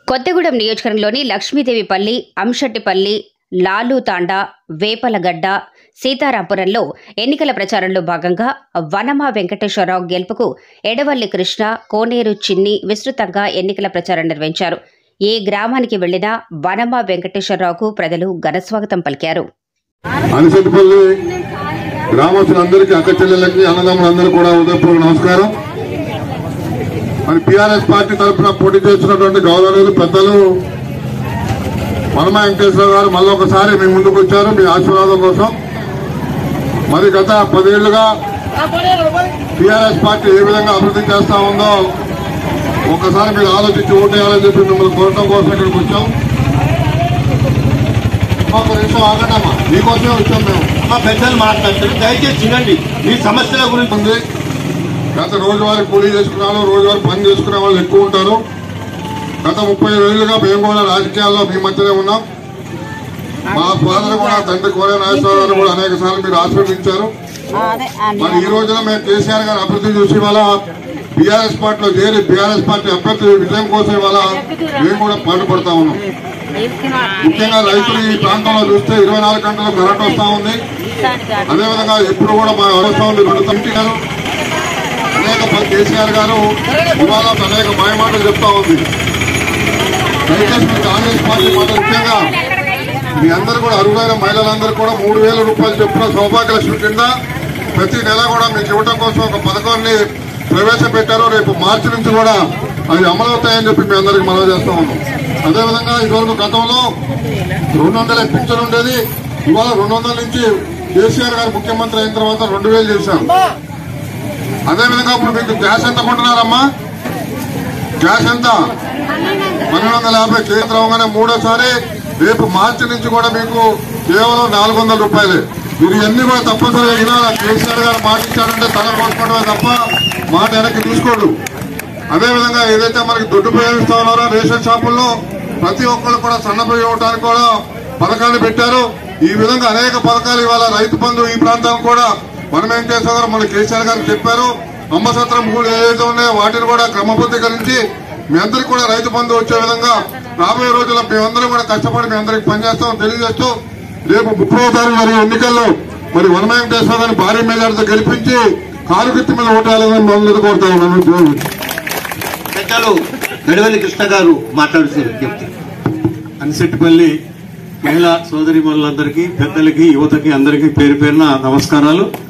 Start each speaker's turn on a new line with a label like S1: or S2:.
S1: కొత్తగూడెం నియోజకవర్గంలోని లక్ష్మీదేవిపల్లి అంశెట్టిపల్లి లాలుతాండా వేపలగడ్డ సీతారాంపురంలో ఎన్నికల ప్రచారంలో భాగంగా వనమా వెంకటేశ్వరరావు గెలుపుకు ఎడవల్లి కృష్ణ కోనేరు చిన్ని విస్తృతంగా ఎన్నికల ప్రచారం నిర్వహించారు ఏ గ్రామానికి వెళ్లినా వనమా వెంకటేశ్వరరావుకు ప్రజలు ఘనస్వాగతం పలికారు
S2: అనిసెట్టిపల్లి గ్రామస్తులందరికీ అక్క చెల్లెళ్ళకి అన్నదమ్ములందరూ కూడా ఉదయపూర్వక నమస్కారం మరి పిఆర్ఎస్ పార్టీ తరఫున పోటీ చేస్తున్నటువంటి గౌరవనీయులు పెద్దలు వనమా వెంకటేశ్వర గారు మళ్ళీ ఒకసారి మీ ముందుకు వచ్చారు మీ ఆశీర్వాదం కోసం మరి గత పదేళ్లుగా టిఆర్ఎస్ పార్టీ ఏ విధంగా అభివృద్ధి చేస్తా ఉందో ఒకసారి మీరు ఆలోచించి ఓటేయాలని చెప్పి మిమ్మల్ని కోరటం కోసం ఇక్కడికి వచ్చాం ఒక నిమిషం ఆగండమ్మా మీకోసమే వచ్చాం మేము
S3: మా పెద్దలు మాట్లాడతారు దయచేసి వినండి మీ సమస్యల గురించి
S2: ఉంది గత రోజువారీ కూలీ చేసుకునే వాళ్ళు రోజువారీ పని చేసుకునే వాళ్ళు ఎక్కువ ఉంటారు గత ముప్పై రోజులుగా మేము కూడా రాజకీయాల్లో మీ మధ్యనే ఉన్నాం మా ఫాదర్ కూడా తండ్రి కోరే నాగేశ్వరరావు గారు కూడా అనేక సార్లు మీరు ఆశీర్వదించారు మరి ఈ రోజున మేము కేసీఆర్ గారి అభివృద్ధి చూసి ఇవాళ బీఆర్ఎస్ పార్టీలో చేరి బీఆర్ఎస్ పార్టీ అభ్యర్థి విజయం కోసం ఇవాళ మేము కూడా పాటుపడతా ఉన్నాం ముఖ్యంగా రైతులు ఈ ప్రాంతంలో చూస్తే ఇరవై నాలుగు గంటలు కరెంట్ వస్తా ఉంది అదేవిధంగా ఎప్పుడు కూడా మా వ్యవస్థ ఉంది రెండు తమిటి గారు అనేక ప- కేసీఆర్ గారు ఇవాళ అనేక మాయమాటలు చెప్తా ఉంది దయచేసి మీ కాంగ్రెస్ పార్టీ మాట ముఖ్యంగా మీ అందరూ కూడా అర్హులైన మహిళలందరూ కూడా మూడు వేల రూపాయలు చొప్పున సౌభాగ్య లక్ష్మి కింద ప్రతి నెల కూడా మీకు ఇవ్వడం కోసం ఒక పథకాన్ని ప్రవేశపెట్టారు రేపు మార్చి నుంచి కూడా అవి అమలవుతాయని చెప్పి మీ అందరికి మనవి చేస్తా ఉన్నాం అదేవిధంగా ఇదివరకు గతంలో రెండు వందల పింఛన్ ఉండేది ఇవాళ రెండు వందల నుంచి కేసీఆర్ గారు ముఖ్యమంత్రి అయిన తర్వాత రెండు వేలు చేశారు అదేవిధంగా ఇప్పుడు మీకు గ్యాస్ ఎంత కొంటున్నారమ్మా గ్యాస్ ఎంత పన్నెండు వందల యాభై కేంద్రం అవగానే మూడోసారి రేపు మార్చి నుంచి కూడా మీకు కేవలం నాలుగు వందల రూపాయలే మీరు ఎన్ని కూడా తప్పనిసరిగా వినాలా కేసీఆర్ గారు మాట ఇచ్చారంటే తల పోసుకోవడమే తప్ప మాట వెనక్కి తీసుకోడు అదేవిధంగా ఏదైతే మనకి దుడ్డు ప్రయోగిస్తా ఉన్నారో రేషన్ షాపుల్లో ప్రతి ఒక్కరు కూడా సన్నపోయి ఇవ్వడానికి కూడా పథకాన్ని పెట్టారు ఈ విధంగా అనేక పథకాలు ఇవాళ రైతు బంధు ఈ ప్రాంతానికి కూడా మనం ఏం చేసామో మన కేసీఆర్ గారు చెప్పారు అమ్మ సత్రం మూడు ఏదైతే ఉన్నాయో వాటిని కూడా క్రమబద్ధీకరించి మీ అందరికి కూడా రైతు బంధు వచ్చే విధంగా రాబోయే రోజుల్లో మేమందరం కూడా కష్టపడి మీ అందరికి పనిచేస్తాం తెలియజేస్తూ రేపు ముప్పై తారీఖు జరిగే ఎన్నికల్లో మరి వన వెంకటేశ్వర గారిని భారీ మెజార్టీతో గెలిపించి కారు గుర్తు మీద ఓటేయాలని మమ్మల్ని కోరుతా ఉన్నాను
S3: పెద్దలు గడవల్లి కృష్ణ గారు మాట్లాడుతున్నారు విజ్ఞప్తి
S4: అనిసెట్టిపల్లి మహిళా సోదరి పెద్దలకి యువతకి అందరికీ పేరు పేరున నమస్కారాలు